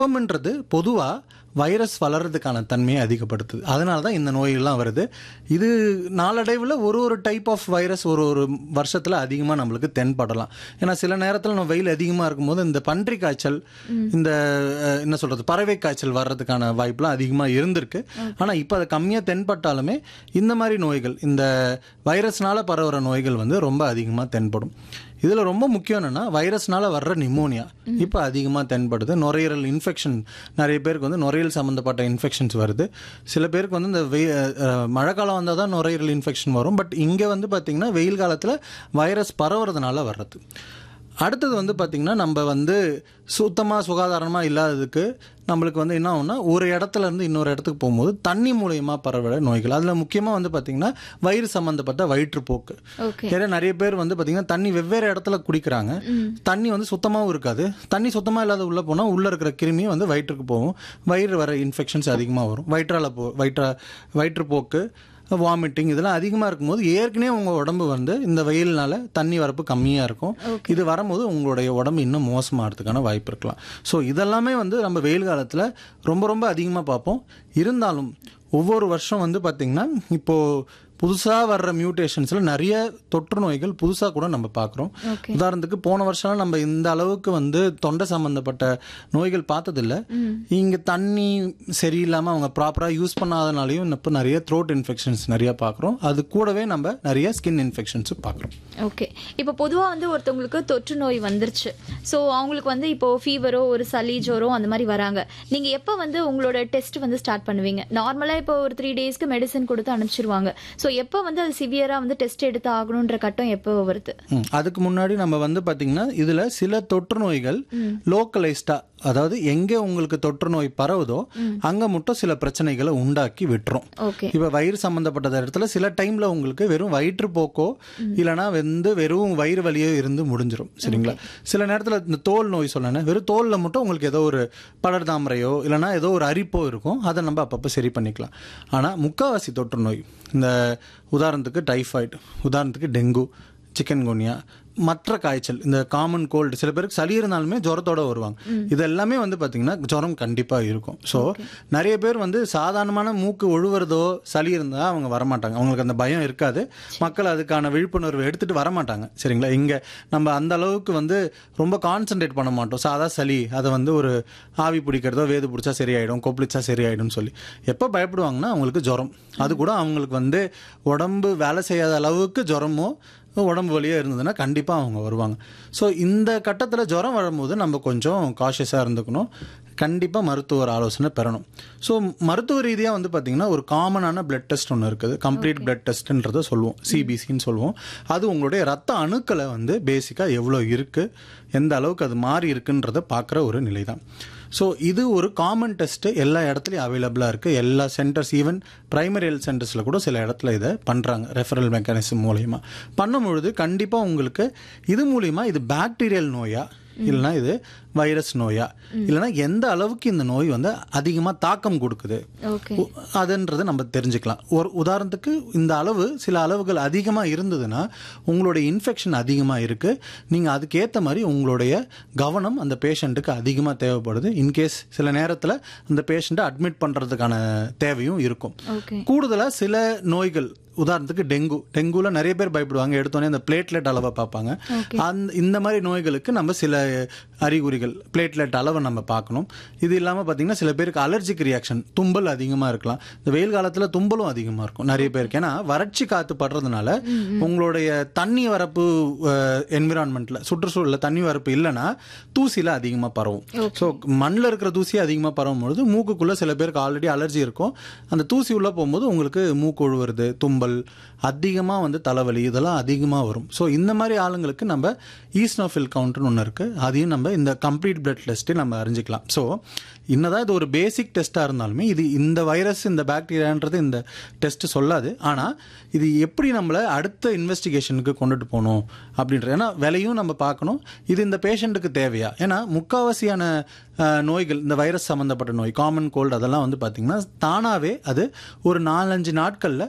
வெப்பம்ன்றது பொதுவாக வைரஸ் வளர்றதுக்கான தன்மையை அதிகப்படுத்துது அதனால தான் இந்த நோயெல்லாம் வருது இது நாளடைவில் ஒரு ஒரு டைப் ஆஃப் வைரஸ் ஒரு ஒரு வருஷத்தில் அதிகமாக நம்மளுக்கு தென்படலாம் ஏன்னா சில நேரத்தில் நம்ம வெயில் அதிகமாக இருக்கும்போது இந்த பன்றி காய்ச்சல் இந்த அஹ், என்ன சொல்கிறது பறவை காய்ச்சல் வர்றதுக்கான வாய்ப்புலாம் அதிகமாக இருந்திருக்கு ஆனால் இப்போ அது கம்மியாக தென்பட்டாலுமே இந்த மாதிரி நோய்கள் இந்த வைரஸ்னால பரவுற நோய்கள் வந்து ரொம்ப அதிகமாக தென்படும் இதில் ரொம்ப முக்கியம் என்னென்னா வைரஸ்னால வர்ற நிமோனியா இப்போ அதிகமாக தென்படுது நுரையீரல் இன்ஃபெக்ஷன் நிறைய பேருக்கு வந்து நுரையீரல் சம்மந்தப்பட்ட இன்ஃபெக்ஷன்ஸ் வருது சில பேருக்கு வந்து இந்த வெய் அஹ், மழை காலம் வந்தால் தான் நுரையீரல் இன்ஃபெக்ஷன் வரும் பட் இங்கே வந்து பார்த்திங்கன்னா வெயில் காலத்தில் வைரஸ் பரவுறதுனால வர்றது அடுத்தது வந்து பார்த்திங்கன்னா நம்ம வந்து சுத்தமாக சுகாதாரமாக இல்லாததுக்கு நம்மளுக்கு வந்து என்ன ஆகும்னா ஒரு இடத்துல இருந்து இன்னொரு இடத்துக்கு போகும்போது தண்ணி மூலியமாக பரவுற நோய்கள் அதில் முக்கியமாக வந்து பார்த்திங்கன்னா வயிறு சம்மந்தப்பட்ட வயிற்றுப்போக்கு ஓகே ஏன்னா நிறைய பேர் வந்து பார்த்தீங்கன்னா தண்ணி வெவ்வேறு இடத்துல குடிக்கிறாங்க தண்ணி வந்து சுத்தமாகவும் இருக்காது தண்ணி சுத்தமாக இல்லாத உள்ளே போனால் உள்ளே இருக்கிற கிருமி வந்து வயிற்றுக்கு போகும் வயிறு வர இன்ஃபெக்ஷன்ஸ் அதிகமாக வரும் வயிற்றால போ வயிற்றா வயிற்றுப்போக்கு வாமிட்டிங் இதெல்லாம் அதிகமாக இருக்கும்போது ஏற்கனவே உங்கள் உடம்பு வந்து இந்த வெயில்னால தண்ணி வரப்பு கம்மியாக இருக்கும் இது வரும்போது உங்களுடைய உடம்பு இன்னும் மோசமாகிறதுக்கான வாய்ப்பு இருக்கலாம் ஸோ இதெல்லாமே வந்து நம்ம வெயில் காலத்தில் ரொம்ப ரொம்ப அதிகமாக பார்ப்போம் இருந்தாலும் ஒவ்வொரு வருஷம் வந்து பார்த்திங்கன்னா இப்போது புதுசாக வர்ற மியூட்டேஷன்ஸில் நிறைய தொற்று நோய்கள் புதுசாக கூட நம்ம பார்க்குறோம் ஓகே உதாரணத்துக்கு போன வருஷம் நம்ம இந்த அளவுக்கு வந்து தொண்டை சம்மந்தப்பட்ட நோய்கள் பார்த்ததில்ல இங்கே தண்ணி சரியில்லாமல் அவங்க ப்ராப்பராக யூஸ் பண்ணாதனாலையும் இப்போ நிறைய த்ரோட் இன்ஃபெக்ஷன்ஸ் நிறைய பார்க்குறோம் அது கூடவே நம்ம நிறைய ஸ்கின் இன்ஃபெக்ஷன்ஸும் பார்க்குறோம் ஓகே இப்போ பொதுவா வந்து ஒருத்தவங்களுக்கு தொற்று நோய் வந்துருச்சு ஸோ அவங்களுக்கு வந்து இப்போ ஃபீவரோ ஒரு சளி ஜோரோ அந்த மாதிரி வராங்க நீங்க எப்போ வந்து உங்களோட டெஸ்ட் வந்து ஸ்டார்ட் பண்ணுவீங்க நார்மலா இப்போ ஒரு த்ரீ டேஸ்க்கு மெடிசன் கொடுத்து அனுப்பிச்சிருவாங்க ஸோ எப்போ வந்து அது சிவியரா வந்து டெஸ்ட் எடுத்து ஆகணுன்ற கட்டம் எப்போ வருது ம், அதுக்கு முன்னாடி நம்ம வந்து பார்த்தீங்கன்னா இதில் சில தொற்று நோய்கள் லோக்கலைஸ்டாக அதாவது எங்கே உங்களுக்கு தொற்று நோய் பரவுதோ அங்கே மட்டும் சில பிரச்சனைகளை உண்டாக்கி விட்டுரும் ஓகே இப்போ வயிறு சம்மந்தப்பட்ட இடத்துல சில டைமில் உங்களுக்கு வெறும் வயிற்றுப்போக்கோ இல்லைனா வந்து வெறும் வயிறு வலியோ இருந்து முடிஞ்சிடும் சரிங்களா சில நேரத்தில் இந்த தோல் நோய் சொன்னேன் வெறும் தோலில் மட்டும் உங்களுக்கு ஏதோ ஒரு படர் தாமரையோ இல்லைனா ஏதோ ஒரு அரிப்போ இருக்கும் அதை நம்ம அப்பப்போ சரி பண்ணிக்கலாம் ஆனால் முக்காவாசி தொற்று நோய் இந்த உதாரணத்துக்கு டைஃபாய்டு உதாரணத்துக்கு டெங்கு சிக்கன் குனியா மற்ற காய்ச்சல் இந்த காமன் கோல்டு சில பேருக்கு சளி இருந்தாலுமே ஜுரத்தோட வருவாங்க இது எல்லாமே வந்து பார்த்தீங்கன்னா ஜுரம் கண்டிப்பாக இருக்கும் ஸோ நிறைய பேர் வந்து சாதாரணமான மூக்கு ஒழுவுறதோ சளி இருந்தால் அவங்க வரமாட்டாங்க அவங்களுக்கு அந்த பயம் இருக்காது மக்கள் அதுக்கான விழிப்புணர்வு எடுத்துகிட்டு வரமாட்டாங்க சரிங்களா இங்கே நம்ம அந்த அளவுக்கு வந்து ரொம்ப கான்சென்ட்ரேட் பண்ண மாட்டோம் சாதா சளி அதை வந்து ஒரு ஆவி பிடிக்கிறதோ வேது பிடிச்சா சரியாயிடும் கொப்பளிச்சா சரியாயிடும்னு சொல்லி எப்போ பயப்படுவாங்கன்னா அவங்களுக்கு ஜுரம் அது கூட அவங்களுக்கு வந்து உடம்பு வேலை செய்யாத அளவுக்கு ஜுரமோ உடம்பு வலியோ இருந்ததுன்னா கண்டிப்பாக அவங்க வருவாங்க ஸோ இந்த கட்டத்தில் ஜுரம் வரும்போது நம்ம கொஞ்சம் காஷியஸாக இருந்துக்கணும் கண்டிப்பாக மருத்துவர் ஆலோசனை பெறணும் ஸோ மருத்துவ ரீதியாக வந்து பார்த்திங்கன்னா ஒரு காமனான பிளட் டெஸ்ட் ஒன்று இருக்குது கம்ப்ளீட் பிளட் டெஸ்ட்ன்றதை சொல்லுவோம் சிபிசின்னு சொல்லுவோம் அது உங்களுடைய ரத்த அணுக்களை வந்து பேசிக்காக எவ்வளோ இருக்குது எந்த அளவுக்கு அது மாறி இருக்குன்றதை பார்க்குற ஒரு நிலை தான் ஸோ இது ஒரு காமன் டெஸ்ட்டு எல்லா இடத்துலையும் அவைலபிளாக இருக்குது எல்லா சென்டர்ஸ் ஈவன் பிரைமரி ஹெல்த் சென்டர்ஸில் கூட சில இடத்துல இதை பண்ணுறாங்க ரெஃபரல் மெக்கானிசம் மூலயமா பண்ணும்பொழுது கண்டிப்பாக உங்களுக்கு இது மூலிமா இது பாக்டீரியல் நோயா இல்லைனா இது வைரஸ் நோயா இல்லைனா எந்த அளவுக்கு இந்த நோய் வந்து அதிகமாக தாக்கம் கொடுக்குது ஓகே உ- அதுன்றதை நம்ம தெரிஞ்சுக்கலாம் ஒரு உதாரணத்துக்கு இந்த அளவு சில அளவுகள் அதிகமாக இருந்ததுன்னா உங்களுடைய இன்ஃபெக்ஷன் அதிகமாக இருக்குது நீங்கள் அதுக்கேற்ற மாதிரி உங்களுடைய கவனம் அந்த பேஷண்ட்டுக்கு அதிகமாக தேவைப்படுது இன்கேஸ் சில நேரத்தில் அந்த பேஷண்ட்டை அட்மிட் பண்ணுறதுக்கான தேவையும் இருக்கும் ஓகே கூடுதலாக சில நோய்கள் உதாரணத்துக்கு டெங்கு டெங்குல நிறைய பேர் பயப்படுவாங்க எடுத்தோடனே அந்த பிளேட்லெட் அளவை பார்ப்பாங்க அந்த இந்த மாதிரி நோய்களுக்கு நம்ம சில அறிகுறிகள் பிளேட்லெட் அளவை நம்ம பார்க்கணும் இது இல்லாமல் பார்த்தீங்கன்னா சில பேருக்கு அலர்ஜிக் ரியாக்ஷன் தும்பல் அதிகமாக இருக்கலாம் இந்த வெயில் காலத்தில் தும்பலும் அதிகமாக இருக்கும் நிறைய பேருக்கு ஏன்னா வறட்சி காற்று படுறதுனால உங்களுடைய தண்ணி வரப்பு என்விரான்மெண்ட்டில் சுற்றுச்சூழலில் தண்ணி வரப்பு இல்லைன்னா தூசியில் அதிகமாக பரவும் ஸோ மண்ணில் இருக்கிற தூசி அதிகமாக பரவும் பொழுது மூக்குக்குள்ளே சில பேருக்கு ஆல்ரெடி அலர்ஜி இருக்கும் அந்த தூசி உள்ளே போகும்போது உங்களுக்கு மூக்கு ஒழுவுறது தும்பல் அதிகமாக வந்து தலைவலி இதெல்லாம் அதிகமாக வரும் ஸோ இந்த மாதிரி ஆளுங்களுக்கு நம்ம ஈஸ்னோஃபில் கவுண்ட்னு ஒன்று இருக்குது அதையும் நம்ம இந்த கம்ப்ளீட் பிளட் டெஸ்ட்டை நம்ம அறிஞ்சிக்கலாம் ஸோ என்னதான் இது ஒரு பேசிக் டெஸ்ட்டாக இருந்தாலுமே இது இந்த வைரஸ் இந்த பாக்டீரியான்றது இந்த டெஸ்ட் சொல்லாது ஆனால் இது எப்படி நம்மளை அடுத்த இன்வெஸ்டிகேஷனுக்கு கொண்டுட்டு போகணும் அப்படின்றது ஏன்னா விலையும் நம்ம பார்க்கணும் இது இந்த பேஷண்ட்டுக்கு தேவையா ஏன்னா முக்காவாசியான அஹ், நோய்கள் இந்த வைரஸ் சம்மந்தப்பட்ட நோய் காமன் கோல்டு அதெல்லாம் வந்து பார்த்திங்கன்னா தானாகவே அது ஒரு நாலஞ்சு நாட்களில்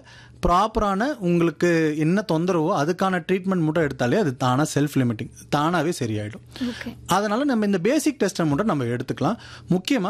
ப்ராப்பரான உங்களுக்கு என்ன தொந்தரவோ அதுக்கான ட்ரீட்மெண்ட் மட்டும் எடுத்தாலே அது தானாக செல்ஃப் லிமிட்டிங் தானாகவே சரியாயிடும் ஓகே அதனால நம்ம இந்த பேசிக் டெஸ்ட்டை மட்டும் நம்ம எடுத்துக்கலாம் முக்கியமாக